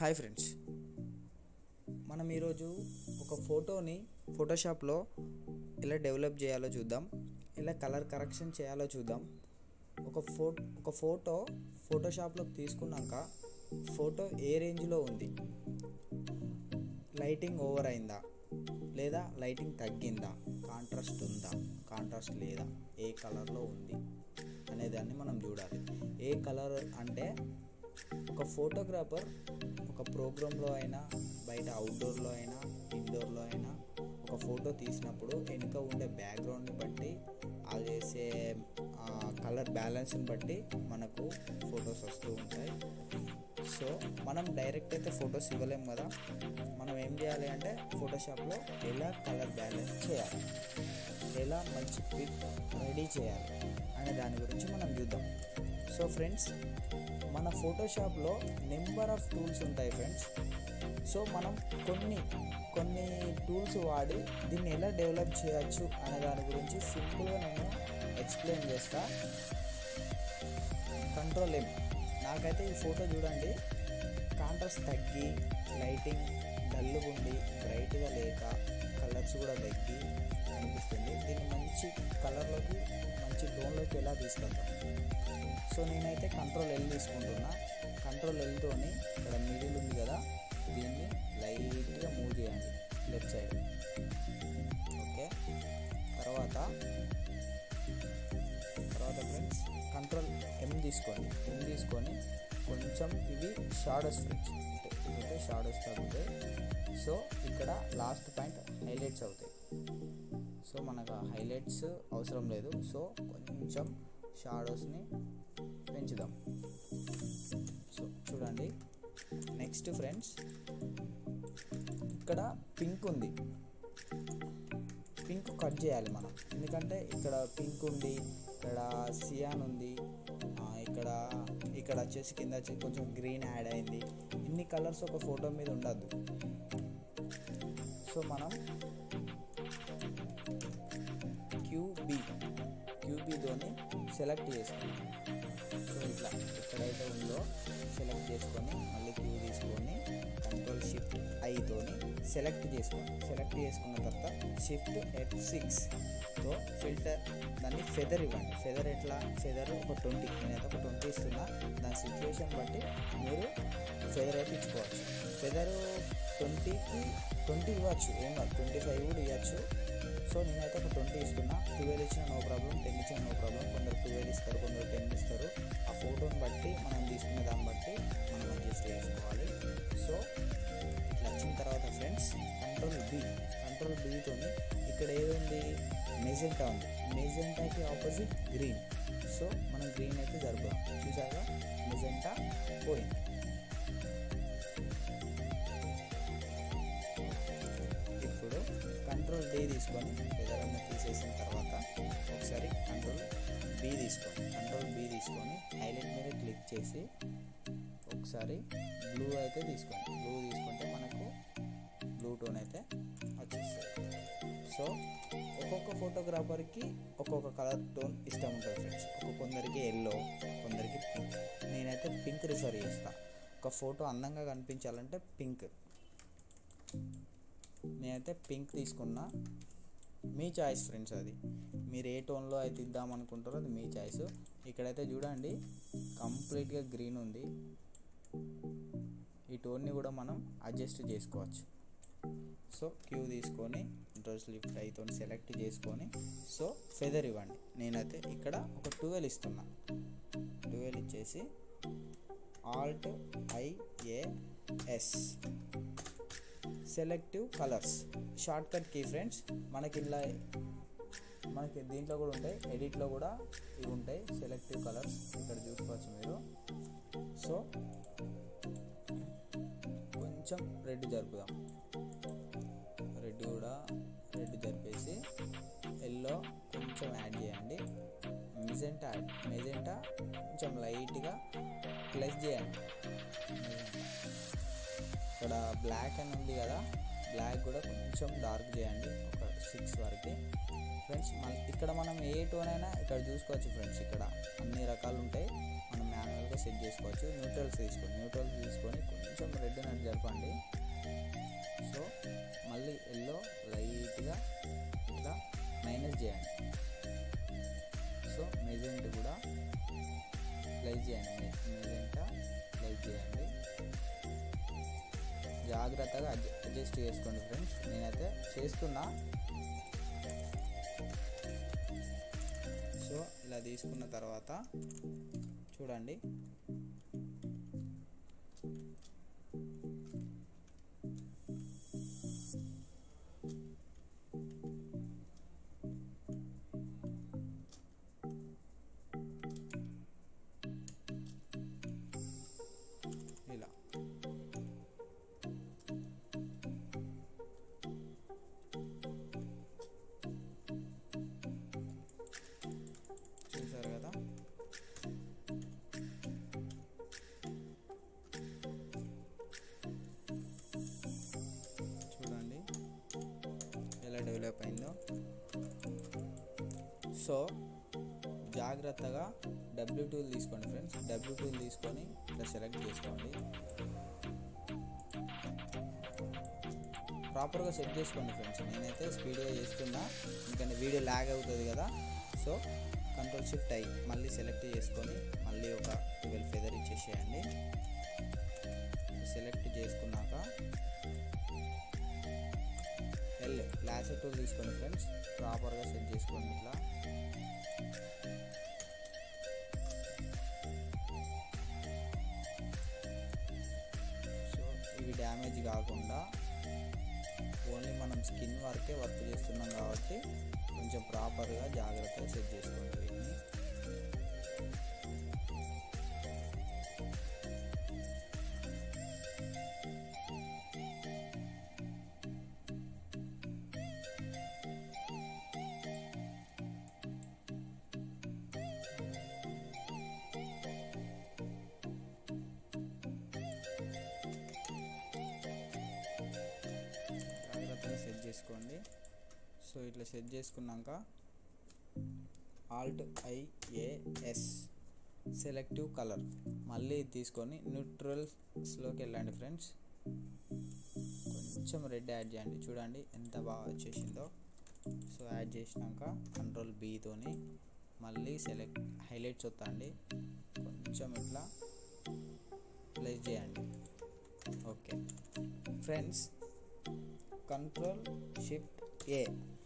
hi friends మనం ఈరోజు ఒక ఫోటోని ఫోటోషాప్లో ఎలా డెవలప్ చేయాలో చూద్దాం ఎలా కలర్ కరెక్షన్ చేయాలో చూద్దాం ఒక ఫో ఒక ఫోటో ఫోటోషాప్లోకి తీసుకున్నాక ఫోటో ఏ రేంజ్లో ఉంది లైటింగ్ ఓవర్ అయిందా లేదా లైటింగ్ తగ్గిందా కాంట్రాస్ట్ ఉందా కాంట్రాస్ట్ లేదా ఏ కలర్లో ఉంది అనేదాన్ని మనం చూడాలి ఏ కలర్ అంటే ఒక ఫోటోగ్రాఫర్ ఒక ప్రోగ్రాంలో అయినా బయట అవుట్డోర్లో అయినా ఇండోర్లో అయినా ఒక ఫోటో తీసినప్పుడు వెనుక ఉండే బ్యాక్గ్రౌండ్ని బట్టి వాళ్ళు చేసే కలర్ బ్యాలెన్స్ని బట్టి మనకు ఫొటోస్ వస్తూ ఉంటాయి సో మనం డైరెక్ట్ అయితే ఫొటోస్ ఇవ్వలేం కదా మనం ఏం చేయాలి అంటే ఫోటోషాప్లో ఎలా కలర్ బ్యాలెన్స్ చేయాలి ఎలా మంచి పిక్ రెడీ చేయాలి అనే దాని గురించి మనం చూద్దాం సో ఫ్రెండ్స్ మన ఫోటోషాప్లో నెంబర్ ఆఫ్ టూల్స్ ఉంటాయి ఫ్రెండ్స్ సో మనం కొన్ని కొన్ని టూల్స్ వాడి దీన్ని ఎలా డెవలప్ చేయొచ్చు అనే దాని గురించి సింపుల్గా నేను ఎక్స్ప్లెయిన్ చేస్తా కంట్రోల్ ఎం నాకైతే ఈ ఫోటో చూడండి కాంట్రాస్ట్ తగ్గి లైటింగ్ డల్గా ఉండి బ్రైట్గా లేక కలర్స్ కూడా తగ్గి అనిపిస్తుంది దీన్ని మంచి కలర్లోకి మంచి టోన్లోకి ఎలా తీసుకెళ్తాం సో నేనైతే కంట్రోల్ ఎల్ తీసుకుంటున్నా కంట్రోల్ ఎల్తోని ఇక్కడ మిడిల్ ఉంది కదా దీన్ని లైట్గా మూవ్ చేయండి లెఫ్ట్ సైడ్ ఓకే తర్వాత తర్వాత ఫ్రెండ్స్ కంట్రోల్ ఎం తీసుకోండి ఎం తీసుకొని కొంచెం ఇవి షాడోస్ ఫ్రెండ్స్ అంటే షాడోస్ తగ్గుతాయి సో ఇక్కడ లాస్ట్ పాయింట్ హైలైట్స్ అవుతాయి సో మనకు హైలైట్స్ అవసరం లేదు సో కొంచెం షాడోస్ని పెంచుదాం సో చూడండి నెక్స్ట్ ఫ్రెండ్స్ ఇక్కడ పింక్ ఉంది పింక్ కట్ చేయాలి మనం ఎందుకంటే ఇక్కడ పింక్ ఉంది ఇక్కడ సియాన్ ఉంది ఇక్కడ ఇక్కడ వచ్చేసి కింద వచ్చి కొంచెం గ్రీన్ యాడ్ అయింది ఇన్ని కలర్స్ ఒక ఫోటో మీద ఉండద్దు సో మనం క్యూబీ క్యూబీతోని సెలెక్ట్ చేసుకున్నాం సో ఇట్లా ఎక్కడైతే ఉందో సెలెక్ట్ చేసుకొని మళ్ళీ క్యూ తీసుకొని కంట్రోల్ షిఫ్ట్ ఐతోని సెలెక్ట్ చేసుకోండి సెలెక్ట్ చేసుకున్న తర్వాత షిఫ్ట్ ఎఫ్ సిక్స్తో ఫిల్టర్ దాన్ని ఫెదర్ ఇవ్వండి ఫెదర్ ఎట్లా ఫెదర్ ఒక ట్వంటీ నేనైతే ఒక ట్వంటీ ఇస్తున్నా దాని సిచ్యువేషన్ బట్టి మీరు ఫెదర్ అయితే ఇచ్చుకోవచ్చు ఫెదర్ ట్వంటీకి ట్వంటీ ఇవ్వచ్చు ఏం కాదు ట్వంటీ ఫైవ్ కూడా ఇవ్వచ్చు సో నేనైతే ఒక ట్వంటీ ఇస్తున్నా ట్వెల్వ్ ఇచ్చిన నో ప్రాబ్లం టెన్ ఇచ్చిన నో ప్రాబ్లం కొందరు ట్వెల్వ్ ఇస్తారు కొందరు టెన్ ఇస్తారు ఆ ఫోటోని బట్టి మనం తీసుకునే దాన్ని బట్టి మనం అడ్జస్ట్ చేసుకోవాలి సో ఇట్లా వచ్చిన తర్వాత ఫ్రెండ్స్ కంట్రోల్ బి కంట్రోల్ బీతోని ఇక్కడ ఏదుంది మెజెంటా ఉంది మెజెంటాకి ఆపోజిట్ గ్రీన్ సో మనం గ్రీన్ అయితే జరుపుదాం చూసాక మెజెంటా పోయింది ఇప్పుడు కంట్రోల్ డి తీసుకొని ఎదరన్న తీసేసిన తర్వాత ఒకసారి కంట్రోల్ బి తీసుకోండి కంట్రోల్ బి తీసుకొని హైలైట్ మీద క్లిక్ చేసి ఒకసారి బ్లూ అయితే తీసుకోండి బ్లూ తీసుకుంటే మనకు బ్లూ టోన్ అయితే వచ్చేస్తుంది సో ఒక్కొక్క ఫోటోగ్రాఫర్కి ఒక్కొక్క కలర్ టోన్ ఇష్టం ఉంటుంది ఫ్రెండ్స్ ఒక కొందరికి ఎల్లో కొందరికి పింక్ నేనైతే పింక్ రిఫర్ చేస్తాను ఒక ఫోటో అందంగా కనిపించాలంటే పింక్ నేనైతే పింక్ తీసుకున్నా మీ చాయిస్ ఫ్రెండ్స్ అది మీరు ఏ టోన్లో అయితే ఇద్దాం అనుకుంటారో అది మీ చాయిస్ ఇక్కడైతే చూడండి కంప్లీట్గా గ్రీన్ ఉంది ఈ టోన్ని కూడా మనం అడ్జస్ట్ చేసుకోవచ్చు సో క్యూ తీసుకొని డ్రెస్ లిఫ్ట్ అయితే సెలెక్ట్ చేసుకొని సో ఫెదర్ ఇవ్వండి నేనైతే ఇక్కడ ఒక ట్వెల్వ్ ఇస్తున్నా ట్వెల్వ్ ఇచ్చేసి alt IAS selective colours short cut key friends మనకి ఇలా మనకి దీంట్లో కూడా ఉంటాయి ఎడిట్లో కూడా ఇవి ఉంటాయి సెలెక్టివ్ కలర్స్ ఇక్కడ చూసుకోవచ్చు మీరు సో కొంచెం రెడ్ జరుపుదాం రెడ్ కూడా రెడ్ జరిపేసి ఎల్లో కొంచెం యాడ్ చేయండి మెజెంటా యాడ్ మెజెంటా కొంచెం లైట్గా ప్లస్ చేయండి ఇక్కడ బ్లాక్ అని ఉంది కదా బ్లాక్ కూడా కొంచెం డార్క్ చేయండి ఒక సిక్స్ వరకు ఫ్రెండ్స్ మన ఇక్కడ మనం ఏ టోన్ అయినా ఇక్కడ చూసుకోవచ్చు ఫ్రెండ్స్ ఇక్కడ అన్ని రకాలు ఉంటాయి మనం మాన్యువల్గా అయితే సెట్ చేసుకోవచ్చు న్యూట్రల్స్ తీసుకోండి న్యూట్రల్స్ తీసుకొని కొంచెం రెడ్ నట్టు జరపండి సో మళ్ళీ ఎల్లో లైట్గా ఇట్లా మైనస్ చేయండి సో మెజెంట్ కూడా లైట్ చేయండి మెజెంట లైట్ చేయండి జాగ్రత్తగా అడ్జ- అడ్జస్ట్ చేసుకోండి ఫ్రెండ్స్ నేనైతే చేస్తున్నా సో ఇలా తీసుకున్న తర్వాత చూడండి ఇలా చూసారు కదా చూడండి ఎలా డెవలప్ అయిందో సో జాగ్రత్తగా డబ్ల్యూ టూల్ తీసుకోండి ఫ్రెండ్స్ డబ్ల్యూ టూల్ తీసుకొని ఇట్లా సెలెక్ట్ చేసుకోండి ప్రాపర్గా సెట్ చేసుకోండి ఫ్రెండ్స్ నేనైతే స్పీడ్గా చేస్తున్నా ఎందుకంటే వీడియో ల్యాగ్ అవుతుంది కదా సో కంట్రోల్ షిఫ్ట్ అయ్యి మళ్ళీ సెలెక్ట్ చేసుకొని మళ్ళీ ఒక ట్వెల్వ్ ఫెదర్ ఇచ్చేసేయండి సెలెక్ట్ చేసుకున్నాక ఎల్ లాసర్ టూల్ తీసుకోండి ఫ్రెండ్స్ ప్రాపర్గా సెట్ చేసుకోండి ఇట్లా సో ఇవి డ్యామేజ్ కాకుండా ఓన్లీ మనం స్కిన్ వరకే వర్క్ చేస్తున్నాం కాబట్టి కొంచెం ప్రాపర్గా జాగ్రత్తగా సెట్ చేసుకోండి వీటిని జాగ్రత్తగా సెట్ చేసుకోండి సో ఇట్లా సెట్ చేసుకున్నాక ఆల్ట్ ఐఏఎస్ సెలెక్టివ్ కలర్ మళ్ళీ ఇది తీసుకొని న్యూట్రల్స్లోకి వెళ్ళండి ఫ్రెండ్స్ కొంచెం రెడ్ యాడ్ చేయండి చూడండి ఎంత బాగా వచ్చేసిందో సో యాడ్ చేసినాక కంట్రోల్ బీతోని మళ్ళీ సెలెక్ట్ హైలైట్స్ వత్తండి కొంచెం ఇట్లా ప్లేస్ చేయండి okay friends control shift A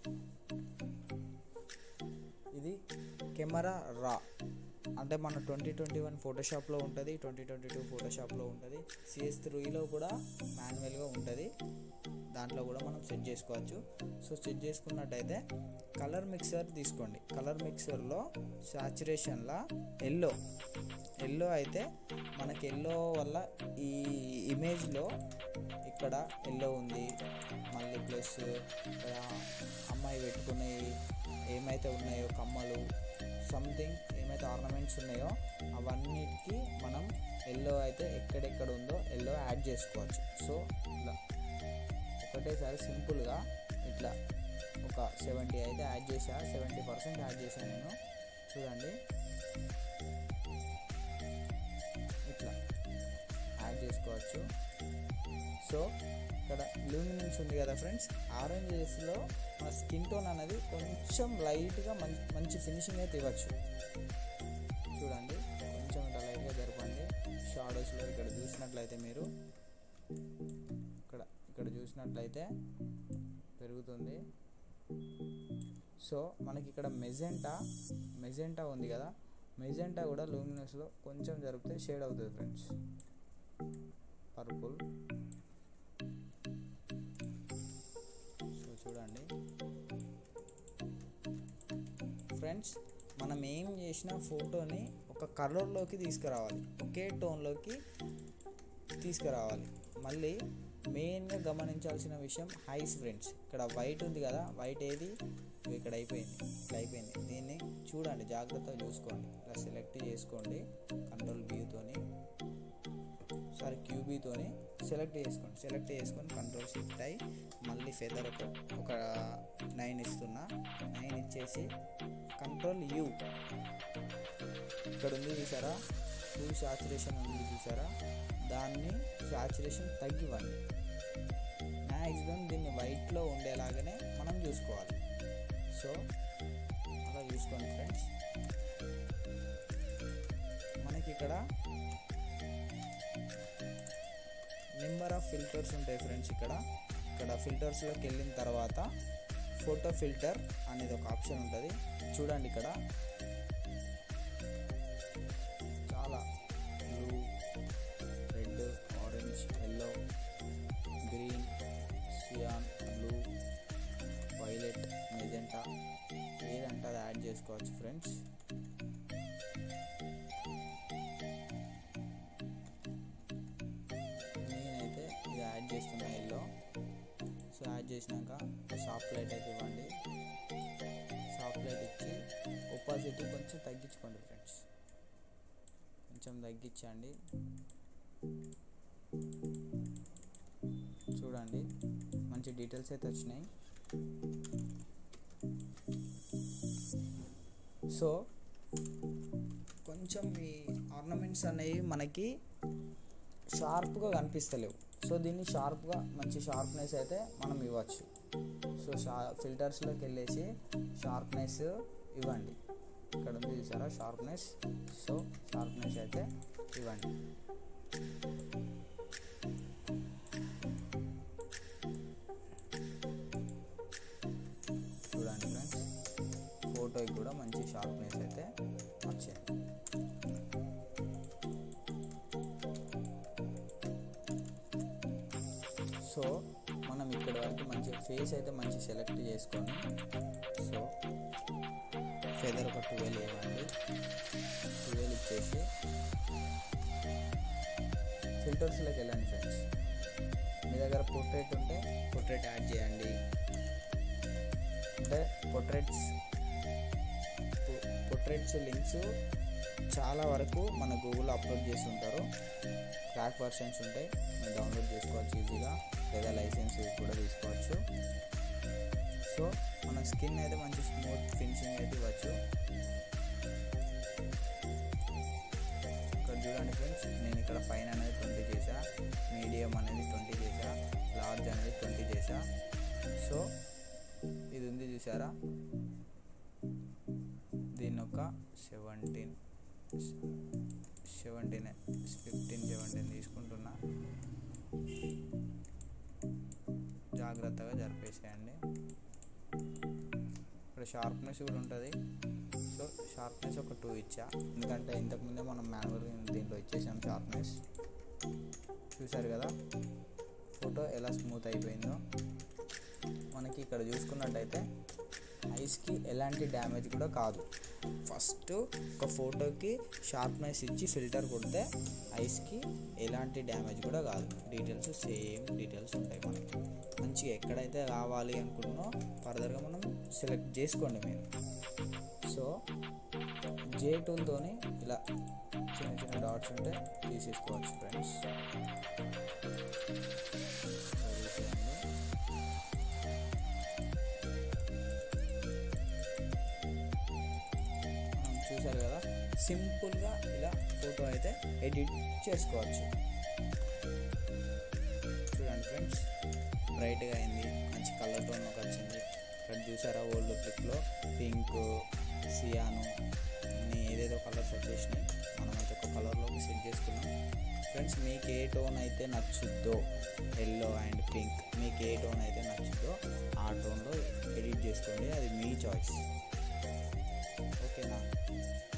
ఇది కెమెరా రా అంటే మన ట్వంటీ ట్వంటీ వన్ ఫోటోషాప్లో ఉంటుంది ట్వంటీ ట్వంటీ టూ ఫోటోషాప్లో ఉంటుంది సిఎస్ త్రీలో కూడా మాన్యువల్గా ఉంటుంది దాంట్లో కూడా మనం సెట్ చేసుకోవచ్చు సో సెట్ చేసుకున్నట్టయితే కలర్ మిక్సర్ తీసుకోండి కలర్ మిక్సర్లో సాచురేషన్లో ఎల్లో ఎల్లో అయితే మనకి ఎల్లో వల్ల ఈ ఇమేజ్లో ఇక్కడ ఎల్లో ఉంది మళ్ళీ ప్లస్ ఇక్కడ అమ్మాయి పెట్టుకునే ఏమైతే ఉన్నాయో కమ్మలు సంథింగ్ ఏమైతే ఆర్నమెంట్స్ ఉన్నాయో అవన్నిటికి మనం ఎల్లో అయితే ఎక్కడెక్కడ ఉందో ఎల్లో యాడ్ చేసుకోవచ్చు సో ఇట్లా ఒకటేసారి సింపుల్గా ఇట్లా ఒక సెవెంటీ అయితే యాడ్ చేసా సెవెంటీ పర్సెంట్ యాడ్ చేశాను నేను చూడండి ఇట్లా యాడ్ చేసుకోవచ్చు సో ఇక్కడ లూమినెన్స్ ఉంది కదా ఫ్రెండ్స్ ఆరెంజెస్లో మన స్కిన్ టోన్ అనేది కొంచెం లైట్గా మం మంచి ఫినిషింగ్ అయితే ఇవ్వచ్చు చూడండి కొంచెం ఇట్లా లైట్గా జరపండి షాడోస్లో ఇక్కడ చూసినట్లయితే మీరు ఇక్కడ ఇక్కడ చూసినట్లయితే పెరుగుతుంది సో మనకి ఇక్కడ మెజెంటా మెజెంటా ఉంది కదా మెజెంటా కూడా లూమినస్లో కొంచెం జరిపితే షేడ్ అవుతుంది ఫ్రెండ్స్ పర్పుల్ సో చూడండి ఫ్రెండ్స్ మనం ఏం చేసిన ఫోటోని ఒక కలర్లోకి తీసుకురావాలి ఒకే టోన్లోకి తీసుకురావాలి మళ్ళీ మెయిన్గా గమనించాల్సిన విషయం హైస్ ఫ్రెండ్స్ ఇక్కడ వైట్ ఉంది కదా వైట్ ఏది ఇవి ఇక్కడ అయిపోయింది ఇట్లా అయిపోయింది దీన్ని చూడండి జాగ్రత్తగా చూసుకోండి ఇలా సెలెక్ట్ చేసుకోండి కంట్రోల్ బీతోని సారీ క్యూబీతోని సెలెక్ట్ చేసుకోండి సెలెక్ట్ చేసుకొని కంట్రోల్ షిఫ్ట్ అయ్యి మళ్ళీ ఫెదర్ ఒక ఒక నైన్ ఇస్తున్నా నైన్ ఇచ్చేసి కంట్రోల్ యూ ఇక్కడ ఉంది చూసారా ఫుల్ సాచురేషన్ ఉంది చూసారా దాన్ని సాచురేషన్ తగ్గివ్వండి మ్యాక్సిమం దీన్ని వైట్లో ఉండేలాగానే మనం చూసుకోవాలి సో అలా చూసుకోండి ఫ్రెండ్స్ మనకి ఇక్కడ నెంబర్ ఆఫ్ ఫిల్టర్స్ ఉంటాయి ఫ్రెండ్స్ ఇక్కడ ఇక్కడ ఫిల్టర్స్లోకి వెళ్ళిన తర్వాత ఫోటో ఫిల్టర్ అనేది ఒక ఆప్షన్ ఉంటుంది చూడండి ఇక్కడ చాలా blue red orange yellow green cyan blue violet magenta ఏదంటే అది యాడ్ చేసుకోవచ్చు ఫ్రెండ్స్ నేనైతే ఇది యాడ్ చేస్తున్నా ఎల్లో సో యాడ్ చేసినాక సాఫ్ట్ లైట్ అయితే ఇవ్వండి సాఫ్ట్ లైట్ ఇచ్చి ఒపాసిటీ కొంచెం తగ్గించుకోండి ఫ్రెండ్స్ కొంచెం తగ్గించండి చూడండి మంచి డీటెయిల్స్ అయితే వచ్చినాయి సో కొంచెం ఈ ఆర్నమెంట్స్ అనేవి మనకి షార్ప్గా కనిపిస్తలేవు సో దీన్ని షార్ప్గా మంచి షార్ప్నెస్ అయితే మనం ఇవ్వచ్చు సో షా ఫిల్టర్స్లోకి వెళ్ళేసి షార్ప్నెస్ ఇవ్వండి ఇక్కడ ఉంది చూసారా షార్ప్నెస్ సో షార్ప్నెస్ అయితే ఇవ్వండి చూడండి ఫ్రెండ్స్ ఫోటోకి కూడా మంచి షార్ప్నెస్ అయితే వచ్చింది సో మనం ఇక్కడ వరకు మంచి ఫేస్ అయితే మంచి సెలెక్ట్ చేసుకొని సో ఫెదర్ ఒక ట్వెల్వ్ ఇవ్వండి ట్వెల్వ్ ఇచ్చేసి ఫిల్టర్స్లోకి వెళ్ళండి ఫ్రెండ్స్ మీ దగ్గర పోర్ట్రేట్ ఉంటే పోర్ట్రేట్ యాడ్ చేయండి అంటే పోర్ట్రేట్స్ పోర్ట్రేట్స్ లింక్స్ చాలా వరకు మన గూగుల్లో అప్లోడ్ చేసి ఉంటారు క్రాక్ వర్షన్స్ ఉంటాయి మీరు డౌన్లోడ్ చేసుకోవచ్చు ఈజీగా లేదా లైసెన్స్ కూడా తీసుకోవచ్చు సో మన స్కిన్ అయితే మంచి స్మూత్ ఫినిషింగ్ అయితే ఇవ్వచ్చు ఇక్కడ చూడండి ఫ్రెండ్స్ నేను ఇక్కడ పైన అనేది ట్వంటీ చేసా మీడియం అనేది ట్వంటీ చేసా లార్జ్ అనేది ట్వంటీ చేసా సో ఇది ఉంది చూసారా దీన్ని ఒక సెవెంటీన్ సెవెంటీన్ ఫిఫ్టీన్ సెవెంటీన్ తీసుకుంటున్నా జాగ్రత్తగా జరిపేసేయండి ఇక్కడ షార్ప్నెస్ కూడా ఉంటుంది సో షార్ప్నెస్ ఒక టూ ఇచ్చా ఎందుకంటే ఇంతకుముందే మనం మాన్యువల్ దీంట్లో ఇచ్చేసాం షార్ప్నెస్ చూసారు కదా ఫోటో ఎలా స్మూత్ అయిపోయిందో మనకి ఇక్కడ చూసుకున్నట్టయితే ఐస్కి ఎలాంటి డ్యామేజ్ కూడా కాదు ఫస్ట్ ఒక ఫోటోకి షార్ప్నెస్ ఇచ్చి ఫిల్టర్ కొడితే ఐస్కి ఎలాంటి డ్యామేజ్ కూడా కాదు డీటెయిల్స్ సేమ్ డీటెయిల్స్ ఉంటాయి మనకి మంచిగా ఎక్కడైతే రావాలి అనుకుంటున్నో ఫర్దర్గా మనం సెలెక్ట్ చేసుకోండి మీరు సో జే టూల్తోని ఇలా చిన్న చిన్న డాట్స్ ఉంటే తీసేసుకోవచ్చు ఫ్రెండ్స్ మనం చూసారు కదా సింపుల్గా ఇలా ఫోటో అయితే ఎడిట్ చేసుకోవచ్చు చూడండి ఫ్రెండ్స్ బ్రైట్గా అయింది మంచి కలర్ టోన్ వచ్చింది ఇక్కడ చూసారా ఓల్డ్ పిక్లో పింక్ సియాను అన్ని ఏదేదో కలర్స్ వచ్చేసినాయి మనం అయితే ఒక కలర్లోకి సెట్ చేసుకున్నాం ఫ్రెండ్స్ మీకు ఏ టోన్ అయితే నచ్చుద్దో ఎల్లో అండ్ పింక్ మీకు ఏ టోన్ అయితే నచ్చుద్దో ఆ టోన్లో ఎడిట్ చేసుకోండి అది మీ చాయిస్ ఓకేనా